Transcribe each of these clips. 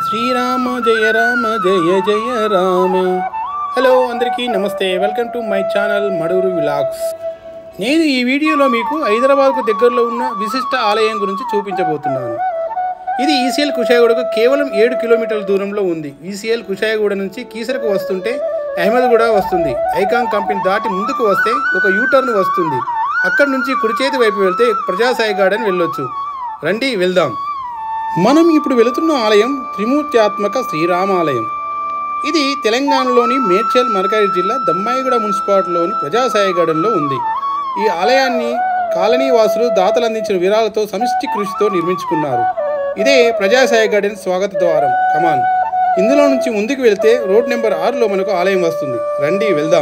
శ్రీరామ జయ రామ జయ జయ రామ హలో అందరికీ నమస్తే welcome to my channel Maduru vlogs నేను ఈ వీడియోలో మీకు హైదరాబాద్కు దగ్గరలో ఉన్న విశిష్ట ఆలయం గురించి చూపించబోతున్నాను ఇది ఈసీఎల్ కుషాయగూడకు కేవలం ఏడు కిలోమీటర్ల దూరంలో ఉంది ఈసీఎల్ కుషాయగూడ నుంచి కీసరకు వస్తుంటే అహ్మద్గూడ వస్తుంది ఐకాన్ కంపెనీ దాటి ముందుకు వస్తే ఒక యూటర్న్ వస్తుంది అక్కడి నుంచి కుడి చేతి వైపు వెళ్తే ప్రజాసాయి గార్డెన్ వెళ్ళొచ్చు రండి వెళ్దాం మనం ఇప్పుడు వెళుతున్న ఆలయం త్రిమూర్త్యాత్మక శ్రీరామాలయం ఇది తెలంగాణలోని మేడ్చల్ మరకాయి జిల్లా దమ్మాయిగూడ మున్సిపాలిటీలోని ప్రజాసాయి గార్డెన్లో ఉంది ఈ ఆలయాన్ని కాలనీ వాసులు దాతలు అందించిన విరాలతో సమిష్టి కృషితో నిర్మించుకున్నారు ఇదే ప్రజాసాయి గార్డెన్ స్వాగత ద్వారం కమాన్ ఇందులో నుంచి ముందుకు వెళ్తే రోడ్ నెంబర్ ఆరులో మనకు ఆలయం వస్తుంది రండి వెళ్దాం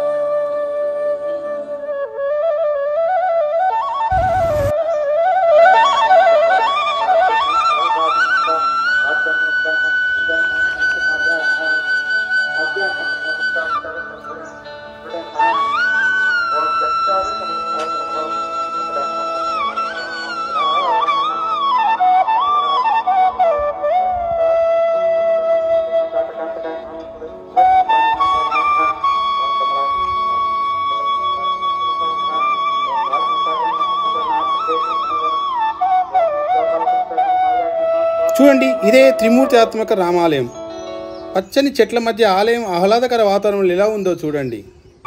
చూడండి ఇదే త్రిమూర్త్యాత్మక రామాలయం పచ్చని చెట్ల మధ్య ఆలయం ఆహ్లాదకర వాతావరణం ఎలా ఉందో చూడండి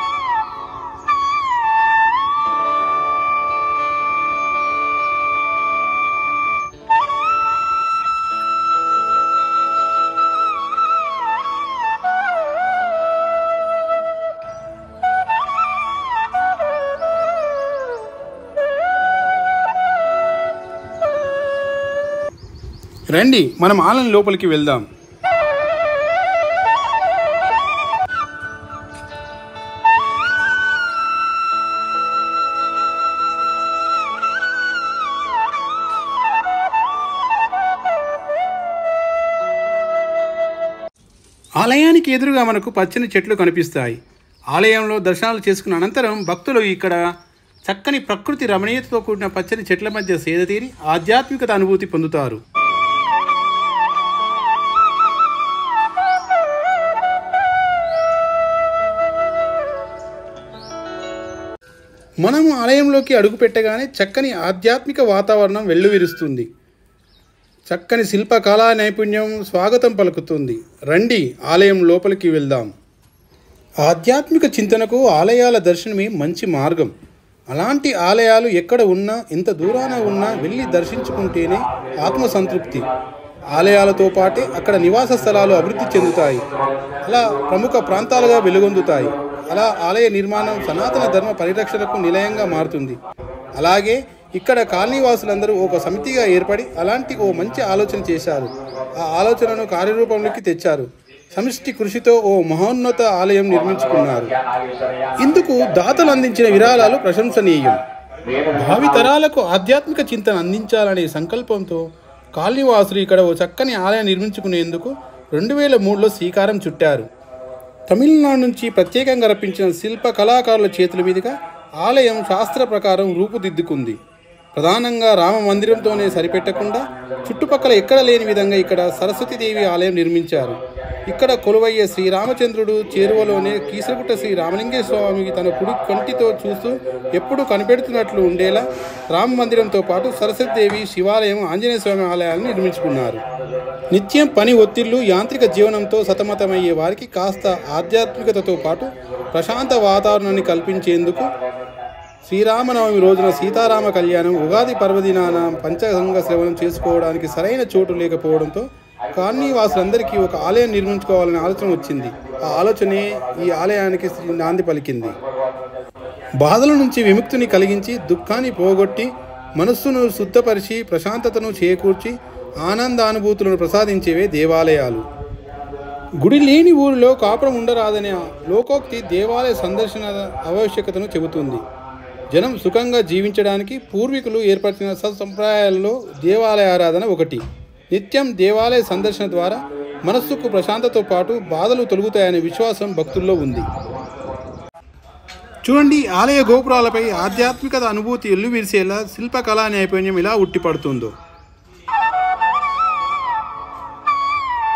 రండి మనం ఆలయం లోపలికి వెళ్దాం ఆలయానికి ఎదురుగా మనకు పచ్చని చెట్లు కనిపిస్తాయి ఆలయంలో దర్శనాలు చేసుకున్న అనంతరం భక్తులు ఇక్కడ చక్కని ప్రకృతి రమణీయతతో కూడిన పచ్చని చెట్ల మధ్య సేద తీరి ఆధ్యాత్మికత అనుభూతి పొందుతారు మనం ఆలయంలోకి అడుగు పెట్టగానే చక్కని ఆధ్యాత్మిక వాతావరణం వెల్లువిరుస్తుంది చక్కని శిల్పకళా నైపుణ్యం స్వాగతం పలుకుతుంది రండి ఆలయం లోపలికి వెళ్దాం ఆధ్యాత్మిక చింతనకు ఆలయాల దర్శనమే మంచి మార్గం అలాంటి ఆలయాలు ఎక్కడ ఉన్నా ఎంత దూరాన ఉన్నా వెళ్ళి దర్శించుకుంటేనే ఆత్మసంతృప్తి ఆలయాలతో పాటే అక్కడ నివాస స్థలాలు అభివృద్ధి చెందుతాయి అలా ప్రముఖ ప్రాంతాలుగా వెలుగొందుతాయి అలా ఆలయ నిర్మాణం సనాతన ధర్మ పరిరక్షణకు నిలయంగా మారుతుంది అలాగే ఇక్కడ కాలనీవాసులందరూ ఒక సమితిగా ఏర్పడి అలాంటి ఓ మంచి ఆలోచన చేశారు ఆ ఆలోచనను కార్యరూపంలోకి తెచ్చారు సమిష్టి కృషితో ఓ మహోన్నత ఆలయం నిర్మించుకున్నారు ఇందుకు దాతలు అందించిన విరాళాలు ప్రశంసనీయం భావి తరాలకు ఆధ్యాత్మిక చింతన అందించాలనే సంకల్పంతో కాలనీవాసులు ఇక్కడ ఓ చక్కని ఆలయం నిర్మించుకునేందుకు రెండు వేల మూడులో శ్రీకారం చుట్టారు తమిళనాడు నుంచి ప్రత్యేకంగా రప్పించిన శిల్ప కళాకారుల చేతుల మీదుగా ఆలయం శాస్త్ర ప్రకారం రూపుదిద్దుకుంది ప్రధానంగా రామ మందిరంతోనే సరిపెట్టకుండా చుట్టుపక్కల ఎక్కడ లేని విధంగా ఇక్కడ సరస్వతీదేవి ఆలయం నిర్మించారు ఇక్కడ కొలువయ్యే శ్రీరామచంద్రుడు చేరువలోనే కీసరగుట్ట శ్రీ రామలింగేశ్వర స్వామికి తన కుడి కంటితో చూస్తూ ఎప్పుడూ కనిపెడుతున్నట్లు ఉండేలా రామ మందిరంతో పాటు సరస్వతీదేవి శివాలయం ఆంజనేయ స్వామి ఆలయాలను నిర్మించుకున్నారు నిత్యం పని ఒత్తిళ్లు యాంత్రిక జీవనంతో సతమతమయ్యే వారికి కాస్త ఆధ్యాత్మికతతో పాటు ప్రశాంత వాతావరణాన్ని కల్పించేందుకు శ్రీరామనవమి రోజున సీతారామ కళ్యాణం ఉగాది పర్వదినాన పంచగంగ శ్రవణం చేసుకోవడానికి సరైన చోటు లేకపోవడంతో కాలనీవాసులందరికీ ఒక ఆలయం నిర్మించుకోవాలనే ఆలోచన వచ్చింది ఆ ఆలోచనే ఈ ఆలయానికి శ్రీ నాంది పలికింది బాధల నుంచి విముక్తిని కలిగించి దుఃఖాన్ని పోగొట్టి మనస్సును శుద్ధపరిచి ప్రశాంతతను చేకూర్చి ఆనందానుభూతులను ప్రసాదించేవే దేవాలయాలు గుడి లేని ఊరిలో కాపురం ఉండరాదనే లోకోక్తి దేవాలయ సందర్శన ఆవశ్యకతను చెబుతుంది జనం సుఖంగా జీవించడానికి పూర్వీకులు ఏర్పరిచిన సత్సంప్రదాయాలలో దేవాలయ ఆరాధన ఒకటి నిత్యం దేవాలయ సందర్శన ద్వారా మనస్సుకు ప్రశాంతతో పాటు బాధలు తొలగుతాయనే విశ్వాసం భక్తుల్లో ఉంది చూడండి ఆలయ గోపురాలపై ఆధ్యాత్మికత అనుభూతి ఎల్లువిరిసేలా శిల్పకళా నైపుణ్యం ఇలా ఉట్టిపడుతుందో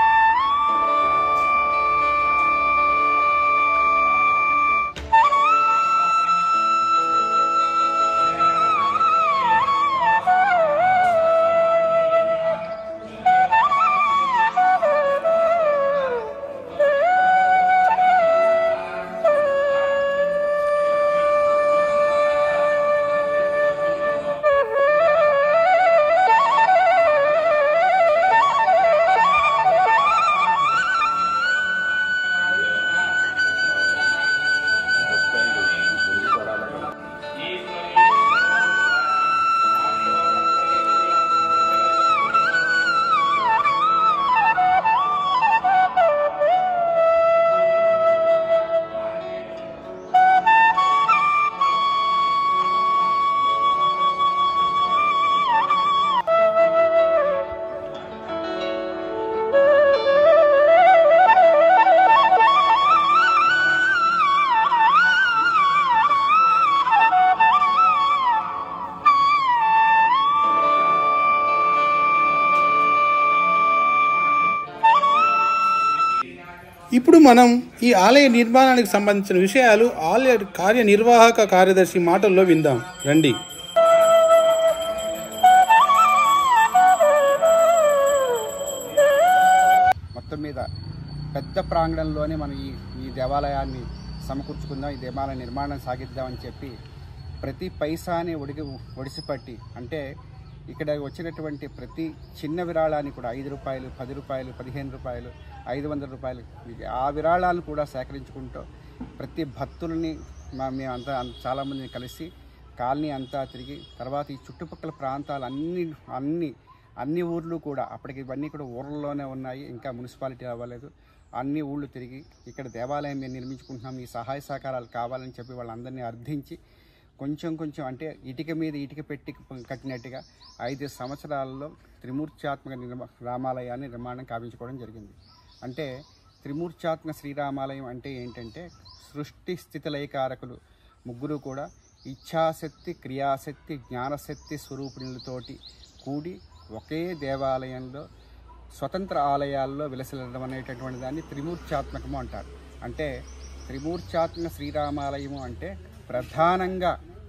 ఇప్పుడు మనం ఈ ఆలయ నిర్మాణానికి సంబంధించిన విషయాలు ఆలయ కార్యనిర్వాహక కార్యదర్శి మాటల్లో విందాం రండి మొత్తం మీద పెద్ద ప్రాంగణంలోనే మనం ఈ ఈ దేవాలయాన్ని సమకూర్చుకుందాం ఈ దేవాలయ నిర్మాణం సాగిద్దామని చెప్పి ప్రతి పైసాని ఒడిగి ఒడిసిపట్టి అంటే ఇక్కడ వచ్చినటువంటి ప్రతి చిన్న విరాళాన్ని కూడా ఐదు రూపాయలు పది రూపాయలు పదిహేను రూపాయలు ఐదు వందల రూపాయలు ఇది ఆ విరాళాలను కూడా సేకరించుకుంటూ ప్రతి భక్తుల్ని మా మేమంతా అన్- చాలామందిని కలిసి కాలనీ అంతా తిరిగి తర్వాత ఈ చుట్టుపక్కల ప్రాంతాలు అన్ని అన్ని అన్ని ఊర్లు కూడా అప్పటికి ఇవన్నీ కూడా ఊర్లలోనే ఉన్నాయి ఇంకా మున్సిపాలిటీ అవ్వలేదు అన్ని ఊళ్ళు తిరిగి ఇక్కడ దేవాలయం మేము నిర్మించుకుంటున్నాం ఈ సహాయ సహకారాలు కావాలని చెప్పి వాళ్ళందరినీ అర్థించి కొంచెం కొంచెం అంటే ఇటుక మీద ఇటుక పెట్టి కట్టినట్టుగా ఐదు సంవత్సరాలలో త్రిమూర్త్యాత్మక నిర్మా రామాలయాన్ని నిర్మాణం కావించుకోవడం జరిగింది అంటే త్రిమూర్త్యాత్మక శ్రీరామాలయం అంటే ఏంటంటే సృష్టి స్థితిలయకారకులు ముగ్గురు కూడా ఇచ్ఛాశక్తి క్రియాశక్తి జ్ఞానశక్తి స్వరూపిణులతోటి కూడి ఒకే దేవాలయంలో స్వతంత్ర ఆలయాల్లో విలసిల్లడం అనేటటువంటి దాన్ని త్రిమూర్త్యాత్మకము అంటారు అంటే త్రిమూర్త్యాత్మక శ్రీరామాలయము అంటే ప్రధానంగా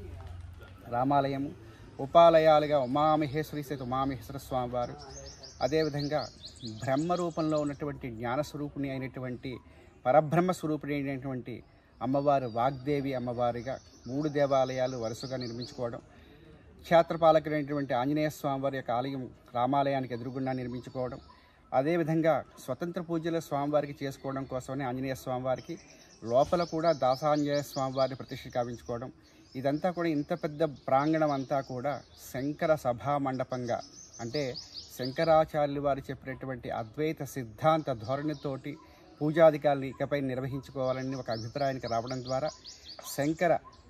రామాలయము ఉపాలయాలుగా ఉమామహేశ్వరి స్థితి ఉమామహేశ్వర స్వామివారు అదేవిధంగా బ్రహ్మ రూపంలో ఉన్నటువంటి జ్ఞానస్వరూపిణి అయినటువంటి పరబ్రహ్మ స్వరూపిణి అయినటువంటి అమ్మవారు వాగ్దేవి అమ్మవారిగా మూడు దేవాలయాలు వరుసగా నిర్మించుకోవడం క్షేత్రపాలకుడైనటువంటి ఆంజనేయ స్వామి వారి యొక్క ఆలయం రామాలయానికి ఎదురుగుండా నిర్మించుకోవడం అదేవిధంగా స్వతంత్ర పూజలు స్వామివారికి చేసుకోవడం కోసమని ఆంజనేయ స్వామివారికి లోపల కూడా దాసాంజనేయ స్వామివారిని ప్రతిష్ఠ కావించుకోవడం ఇదంతా కూడా ఇంత పెద్ద ప్రాంగణం అంతా కూడా శంకర సభా మండపంగా అంటే శంకరాచార్యులు వారు చెప్పినటువంటి అద్వైత సిద్ధాంత ధోరణితోటి పూజాధికారులు ఇకపై నిర్వహించుకోవాలని ఒక అభిప్రాయానికి రావడం ద్వారా శంకర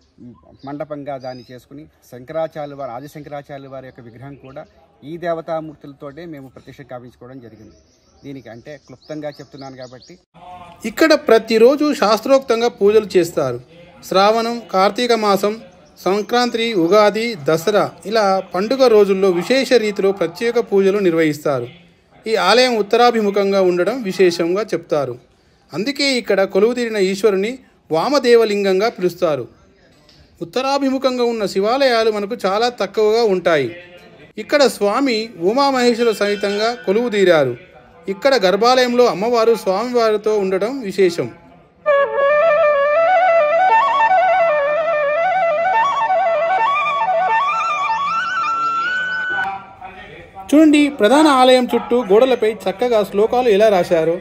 మండపంగా దాన్ని చేసుకుని శంకరాచార్యుల వారి ఆది శంకరాచార్యుల వారి యొక్క విగ్రహం కూడా ఈ దేవతామూర్తులతోటే మేము ప్రతిష్ఠ కావించుకోవడం జరిగింది దీనికి అంటే క్లుప్తంగా చెప్తున్నాను కాబట్టి ఇక్కడ ప్రతిరోజు శాస్త్రోక్తంగా పూజలు చేస్తారు శ్రావణం కార్తీక మాసం సంక్రాంతి ఉగాది దసరా ఇలా పండుగ రోజుల్లో విశేష రీతిలో ప్రత్యేక పూజలు నిర్వహిస్తారు ఈ ఆలయం ఉత్తరాభిముఖంగా ఉండడం విశేషంగా చెప్తారు అందుకే ఇక్కడ కొలువుతీరిన ఈశ్వరుని వామదేవలింగంగా పిలుస్తారు ఉత్తరాభిముఖంగా ఉన్న శివాలయాలు మనకు చాలా తక్కువగా ఉంటాయి ఇక్కడ స్వామి ఉమామహేశ్వర సహితంగా కొలువుదీరారు ఇక్కడ గర్భాలయంలో అమ్మవారు స్వామివారితో ఉండడం విశేషం చూడండి ప్రధాన ఆలయం చుట్టూ గోడలపై చక్కగా శ్లోకాలు ఎలా రాశారో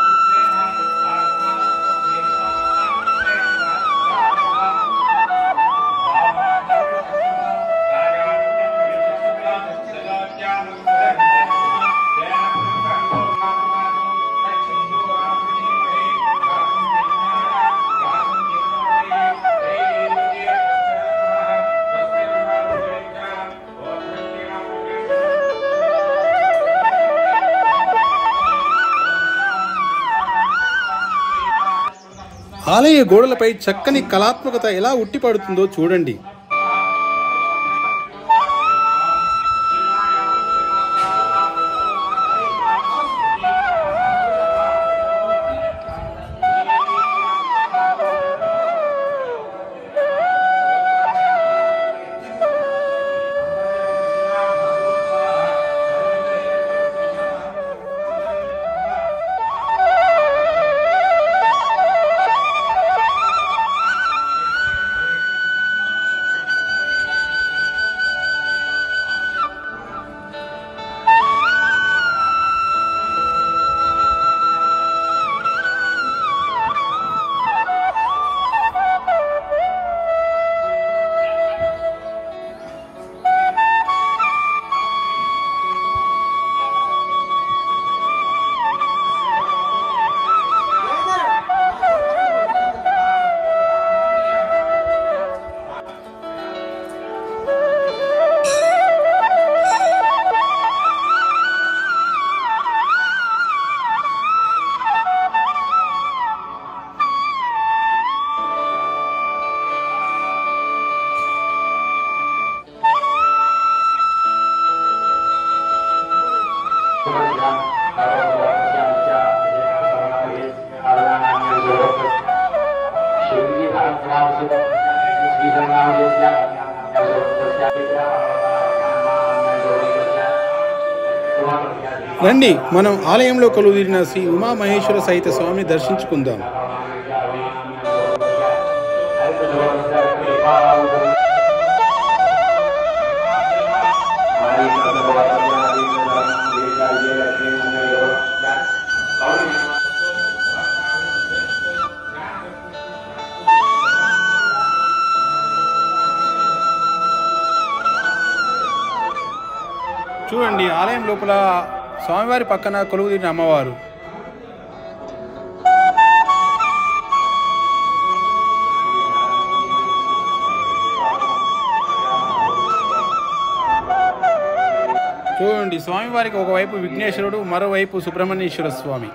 ఆలయ గోడలపై చక్కని కళాత్మకత ఎలా ఉట్టిపడుతుందో చూడండి శ్రీ రండి మనం ఆలయంలో కొలువుదీరిన శ్రీ ఉమామహేశ్వర సహిత స్వామిని దర్శించుకుందాం చూడండి ఆలయం లోపల స్వామివారి పక్కన కొలువుదీరిన అమ్మవారు చూడండి స్వామివారికి ఒకవైపు విఘ్నేశ్వరుడు మరోవైపు సుబ్రహ్మణ్యేశ్వర స్వామి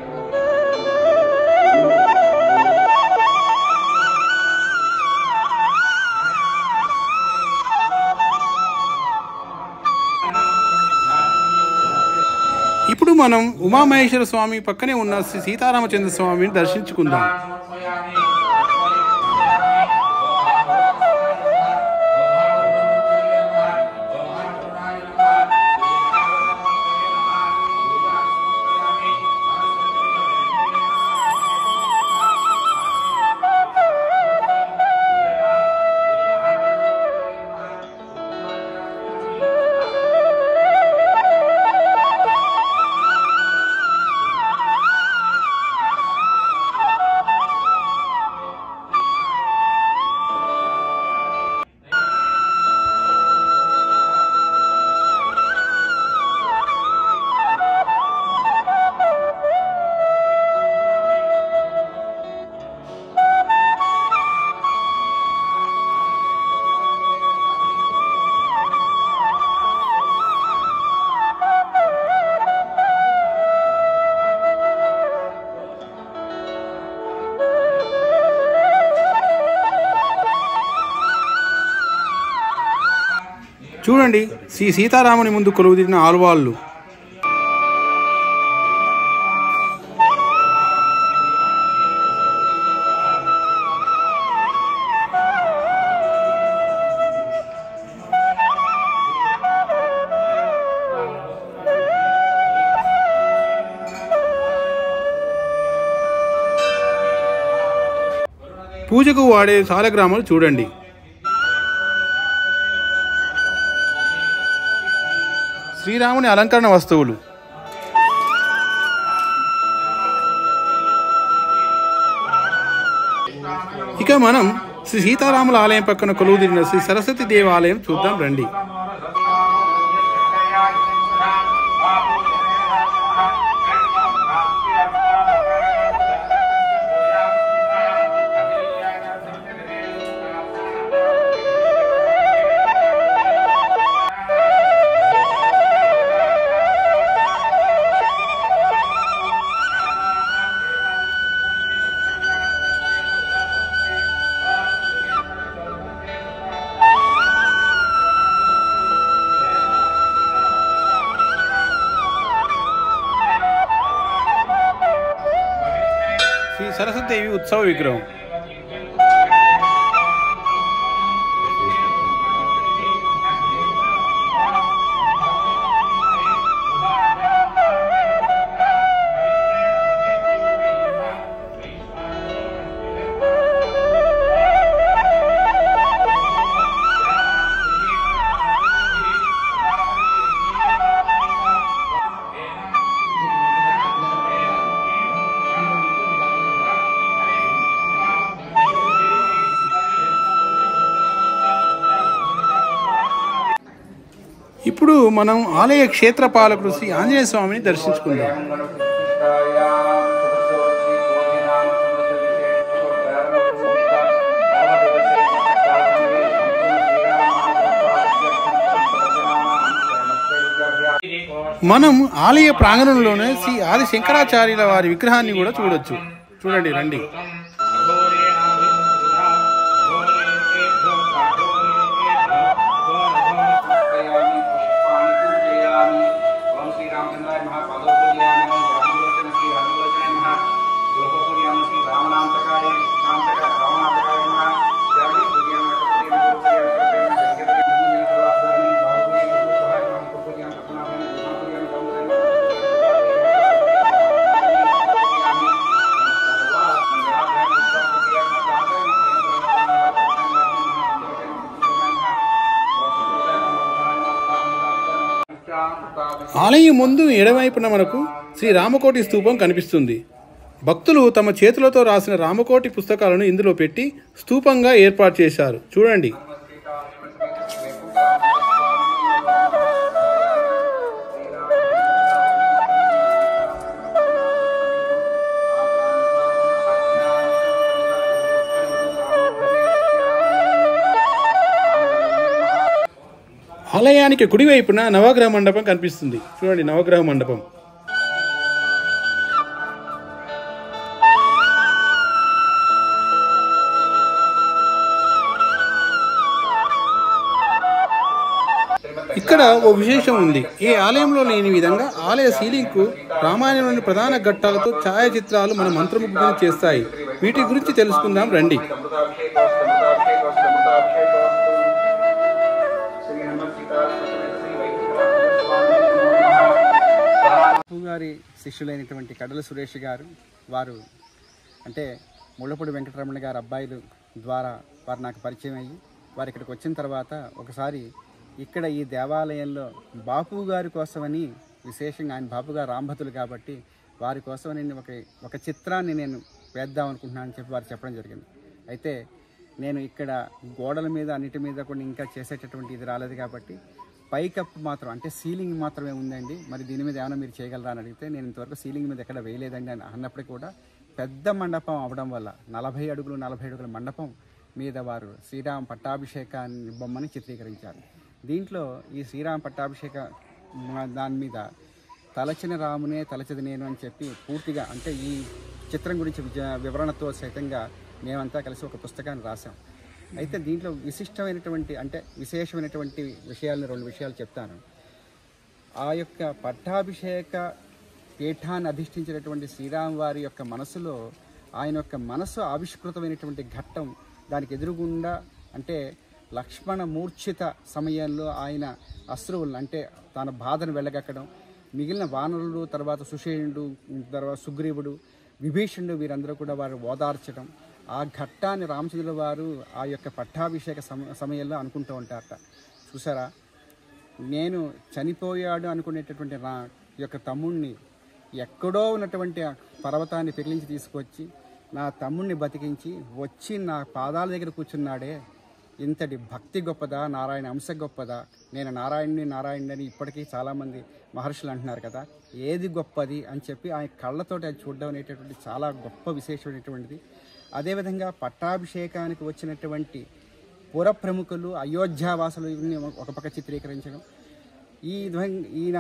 ఇప్పుడు మనం ఉమామహేశ్వర స్వామి పక్కనే ఉన్న శ్రీ సీతారామచంద్ర స్వామిని దర్శించుకుందాం చూడండి శ్రీ సీతారాముని ముందు కొలువుదీరిన ఆల్వాళ్ళు పూజకు వాడే సాలగ్రామాలు చూడండి శ్రీరాముని అలంకరణ వస్తువులు ఇక మనం శ్రీ సీతారాముల ఆలయం పక్కన కొలువుదీరిన శ్రీ సరస్వతి దేవాలయం చూద్దాం రండి శ్రీ సరస్వతి దేవి ఉత్సవ విగ్రహం ఇప్పుడు మనం ఆలయ క్షేత్ర పాలకుడు శ్రీ ఆంజనేయ స్వామిని దర్శించుకుందాం మనం ఆలయ ప్రాంగణంలోనే శ్రీ ఆది శంకరాచార్యుల వారి విగ్రహాన్ని కూడా చూడొచ్చు చూడండి రండి ఓం శ్రీరామచంద్రాయ మహాపాదోపూజయామి ఓం రామలోచన శ్రీ హనులోచన మహా దుర్గపూజయామి శ్రీ రామనామకాయ నామక రామనామకాయ ముందు ఎడవైపున మనకు శ్రీ రామకోటి స్తూపం కనిపిస్తుంది భక్తులు తమ చేతులతో రాసిన రామకోటి పుస్తకాలను ఇందులో పెట్టి స్తూపంగా ఏర్పాటు చేశారు చూడండి ఆలయానికి కుడివైపున నవగ్రహ మండపం కనిపిస్తుంది చూడండి నవగ్రహ మండపం ఇక్కడ ఓ విశేషం ఉంది ఈ ఆలయంలో లేని విధంగా ఆలయ సీలింగ్కు రామాయణంలోని ప్రధాన ఘట్టాలతో ఛాయాచిత్రాలు మన మంత్రముగ్ధులు చేస్తాయి వీటి గురించి తెలుసుకుందాం రండి బాపు గారి శిష్యులైనటువంటి కడల సురేష్ గారు వారు అంటే ముళ్ళపూడి వెంకటరమణ గారి అబ్బాయిలు ద్వారా వారు నాకు పరిచయం అయ్యి వారు ఇక్కడికి వచ్చిన తర్వాత ఒకసారి ఇక్కడ ఈ దేవాలయంలో బాపు గారి కోసమని విశేషంగా ఆయన బాపు గారు రాంభతులు కాబట్టి వారి కోసమని నేను ఒక ఒక చిత్రాన్ని నేను వేద్దాం అనుకుంటున్నాను అని చెప్పి వారు చెప్పడం జరిగింది అయితే నేను ఇక్కడ గోడల మీద అన్నిటి మీద కూడా ఇంకా చేసేటటువంటి ఇది రాలేదు కాబట్టి పైకప్పు మాత్రం అంటే సీలింగ్ మాత్రమే ఉందండి మరి దీని మీద ఏమైనా మీరు చేయగలరా అని అడిగితే నేను ఇంతవరకు సీలింగ్ మీద ఎక్కడ వేయలేదండి అని అన్నప్పటికీ కూడా పెద్ద మండపం అవడం వల్ల నలభై అడుగులు నలభై అడుగుల మండపం మీద వారు శ్రీరామ పట్టాభిషేకాన్ని బొమ్మని చిత్రీకరించారు దీంట్లో ఈ శ్రీరామ పట్టాభిషేక మ- దాని మీద తలచిన రామునే తలచది నేను అని చెప్పి పూర్తిగా అంటే ఈ చిత్రం గురించి విజ- వివరణతో సైతంగా మేమంతా కలిసి ఒక పుస్తకాన్ని రాసాం అయితే దీంట్లో విశిష్టమైనటువంటి అంటే విశేషమైనటువంటి విషయాలను రెండు విషయాలు చెప్తాను ఆ యొక్క పట్టాభిషేక పీఠాన్ని అధిష్ఠించినటువంటి శ్రీరామ్ వారి యొక్క మనసులో ఆయన యొక్క మనసు ఆవిష్కృతమైనటువంటి ఘట్టం దానికి ఎదురుగుండా అంటే లక్ష్మణ మూర్ఛిత సమయంలో ఆయన అశ్రువులను అంటే తన బాధను వెళ్ళగక్కడం మిగిలిన వానరులు తర్వాత సుషేణుడు తర్వాత సుగ్రీవుడు విభీషణుడు వీరందరూ కూడా వారు ఓదార్చడం ఆ ఘట్టాన్ని రామచంద్రుల వారు ఆ యొక్క పట్టాభిషేక సమ సమయంలో అనుకుంటూ ఉంటారట చూసారా నేను చనిపోయాడు అనుకునేటటువంటి నా యొక్క తమ్ముణ్ణి ఎక్కడో ఉన్నటువంటి ఆ పర్వతాన్ని పెరిలించి తీసుకొచ్చి నా తమ్ముణ్ణి బతికించి వచ్చి నా పాదాల దగ్గర కూర్చున్నాడే ఇంతటి భక్తి గొప్పదా నారాయణ అంశ గొప్పదా నేను నారాయణుని నారాయణుని అని ఇప్పటికీ చాలామంది మహర్షులు అంటున్నారు కదా ఏది గొప్పది అని చెప్పి ఆయన కళ్ళతోటి అది చూడడం అనేటటువంటి చాలా గొప్ప విశేషమైనటువంటిది అదేవిధంగా పట్టాభిషేకానికి వచ్చినటువంటి పుర ప్రముఖులు అయోధ్యావాసులు ఇవన్నీ ఒక పక్క చిత్రీకరించడం ఈ విధంగా ఈయన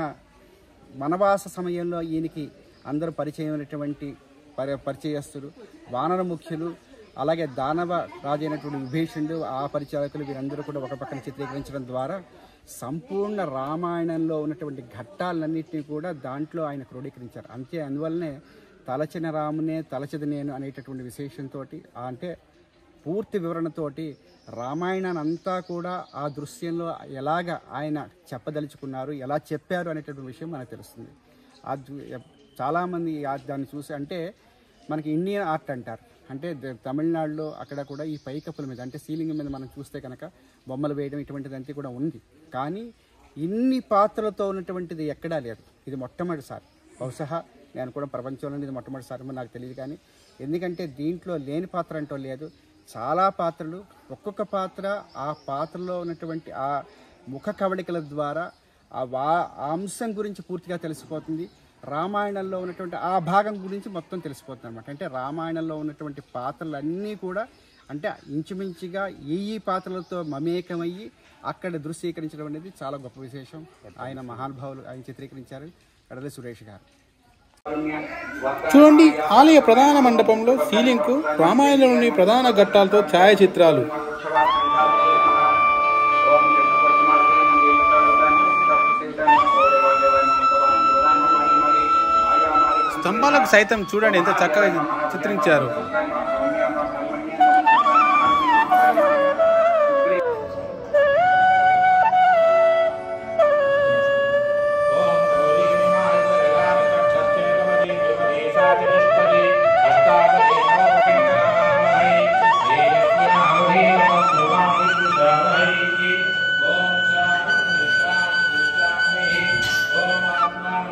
వనవాస సమయంలో ఈయనకి అందరూ పరిచయమైనటువంటి పరి పరిచయస్తులు వానర ముఖ్యులు అలాగే దానవ రాజైనటువంటి విభీషణుడు ఆ పరిచారకులు వీరందరూ కూడా ఒక పక్కన చిత్రీకరించడం ద్వారా సంపూర్ణ రామాయణంలో ఉన్నటువంటి ఘట్టాలన్నింటినీ కూడా దాంట్లో ఆయన క్రోడీకరించారు అంతే అందువల్లనే తలచిన రామునే తలచది నేను అనేటటువంటి విశేషంతో అంటే పూర్తి వివరణతోటి రామాయణాన్ని అంతా కూడా ఆ దృశ్యంలో ఎలాగ ఆయన చెప్పదలుచుకున్నారు ఎలా చెప్పారు అనేటటువంటి విషయం మనకు తెలుస్తుంది ఆ దు- ఎ- చాలామంది ఆ- దాన్ని చూసి అంటే మనకి ఇండియన్ ఆర్ట్ అంటారు అంటే ద- తమిళనాడులో అక్కడ కూడా ఈ పైకప్పుల మీద అంటే సీలింగ్ మీద మనం చూస్తే కనుక బొమ్మలు వేయడం ఇటువంటిదంతా కూడా ఉంది కానీ ఇన్ని పాత్రలతో ఉన్నటువంటిది ఎక్కడా లేదు ఇది మొట్టమొదటిసారి బహుశా నేను కూడా ప్రపంచంలో ఇది మొట్టమొదటిసారి ఏమో నాకు తెలియదు కానీ ఎందుకంటే దీంట్లో లేని పాత్ర అంటూ లేదు చాలా పాత్రలు ఒక్కొక్క పాత్ర ఆ పాత్రలో ఉన్నటువంటి ఆ ముఖ కవళికల ద్వారా ఆ వా ఆ అంశం గురించి పూర్తిగా తెలిసిపోతుంది రామాయణంలో ఉన్నటువంటి ఆ భాగం గురించి మొత్తం తెలిసిపోతుంది అనమాట అంటే రామాయణంలో ఉన్నటువంటి పాత్రలన్నీ కూడా అంటే ఇంచుమించుగా ఈ ఈ పాత్రలతో మమేకమయ్యి అక్కడ దృశ్యీకరించడం అనేది చాలా గొప్ప విశేషం ఆయన మహానుభావులు ఆయన చిత్రీకరించారు కడలి సురేష్ గారు చూడండి ఆలయ ప్రధాన మండపంలో సీలింగ్కు రామాయణంలోని ప్రధాన ఘట్టాలతో ఛాయాచిత్రాలు స్తంభాలకు సైతం చూడండి ఎంత చక్కగా చిత్రించారు ఓం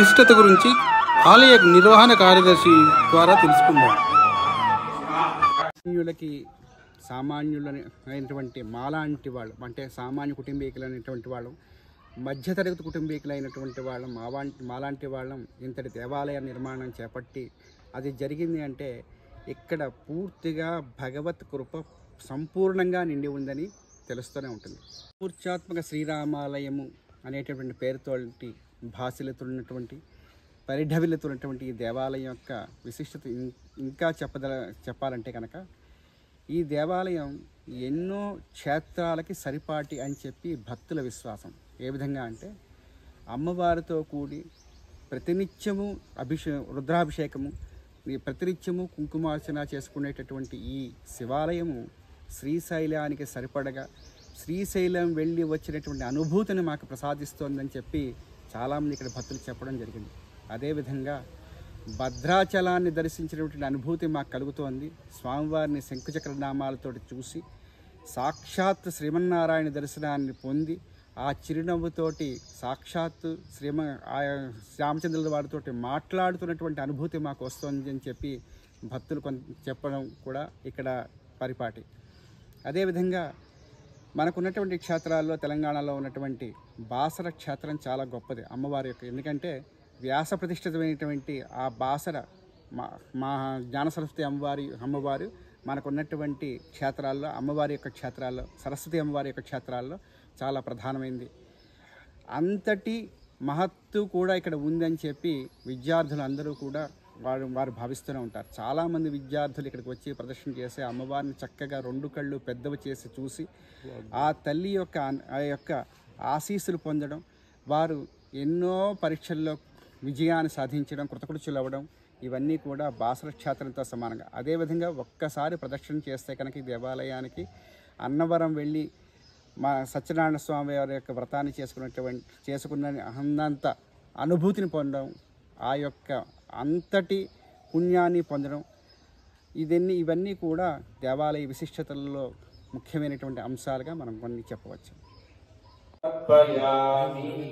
విశిష్టత గురించి ఆలయ నిర్వహణ కార్యదర్శి ద్వారా తెలుసుకుందాం సామాన్యులకి సామాన్యులని అయినటువంటి మాలాంటి వాళ్ళు అంటే సామాన్య కుటుంబీకులు అనేటువంటి వాళ్ళం మధ్యతరగతి కుటుంబీకులు అయినటువంటి వాళ్ళం మావా మాలాంటి వాళ్ళం ఇంతటి దేవాలయ నిర్మాణం చేపట్టి అది జరిగింది అంటే ఇక్కడ పూర్తిగా భగవత్ కృప సంపూర్ణంగా నిండి ఉందని తెలుస్తూనే ఉంటుంది మూర్ఛాత్మక శ్రీరామాలయము అనేటటువంటి పేరుతోటి భాషలతున్నటువంటి పరిఢవిల్లుతున్నటువంటి ఈ దేవాలయం యొక్క విశిష్టత ఇం- ఇంకా చెప్పదల చెప్పాలంటే కనుక ఈ దేవాలయం ఎన్నో క్షేత్రాలకి సరిపాటి అని చెప్పి భక్తుల విశ్వాసం ఏ విధంగా అంటే అమ్మవారితో కూడి ప్రతినిత్యము అభిషే రుద్రాభిషేకము ఈ ప్రతినిత్యము కుంకుమార్చన చేసుకునేటటువంటి ఈ శివాలయము శ్రీశైలానికి సరిపడగా శ్రీశైలం వెళ్ళి వచ్చినటువంటి అనుభూతిని మాకు ప్రసాదిస్తోందని చెప్పి చాలామంది ఇక్కడ భక్తులు చెప్పడం జరిగింది అదేవిధంగా భద్రాచలాన్ని దర్శించినటువంటి అనుభూతి మాకు కలుగుతోంది స్వామివారిని శంకుచక్ర నామాలతోటి చూసి సాక్షాత్ శ్రీమన్నారాయణ దర్శనాన్ని పొంది ఆ చిరునవ్వుతోటి సాక్షాత్ శ్రీమ ఆ రామచంద్రుల వారితోటి మాట్లాడుతున్నటువంటి అనుభూతి మాకు వస్తుంది అని చెప్పి భక్తులు కొంత చెప్పడం కూడా ఇక్కడ పరిపాటి అదేవిధంగా మనకున్నటువంటి క్షేత్రాల్లో తెలంగాణలో ఉన్నటువంటి బాసర క్షేత్రం చాలా గొప్పది అమ్మవారి యొక్క ఎందుకంటే వ్యాస ప్రతిష్ఠితమైనటువంటి ఆ బాసర మా మా జ్ఞాన సరస్వతి అమ్మవారి అమ్మవారు మనకున్నటువంటి క్షేత్రాల్లో అమ్మవారి యొక్క క్షేత్రాల్లో సరస్వతి అమ్మవారి యొక్క క్షేత్రాల్లో చాలా ప్రధానమైంది అంతటి మహత్తు కూడా ఇక్కడ ఉందని చెప్పి విద్యార్థులు అందరూ కూడా వారు వారు భావిస్తూనే ఉంటారు చాలామంది విద్యార్థులు ఇక్కడికి వచ్చి ప్రదర్శన చేసి అమ్మవారిని చక్కగా రెండు కళ్ళు పెద్దవి చేసి చూసి ఆ తల్లి యొక్క అన్- ఆ యొక్క ఆశీస్సులు పొందడం వారు ఎన్నో పరీక్షల్లో విజయాన్ని సాధించడం కృతకృత్యులు అవ్వడం ఇవన్నీ కూడా బాసర క్షేత్రంతో సమానంగా అదేవిధంగా ఒక్కసారి ప్రదక్షిణ చేస్తే కనుక ఈ దేవాలయానికి అన్నవరం వెళ్ళి మా సత్యనారాయణ స్వామి వారి యొక్క వ్రతాన్ని చేసుకున్నటువంటి చేసుకున్న అన్నంత అనుభూతిని పొందడం ఆ యొక్క అంతటి పుణ్యాన్ని పొందడం ఇదన్నీ ఇవన్నీ కూడా దేవాలయ విశిష్టతలలో ముఖ్యమైనటువంటి అంశాలుగా మనం కొన్ని చెప్పవచ్చు సమర్పయామి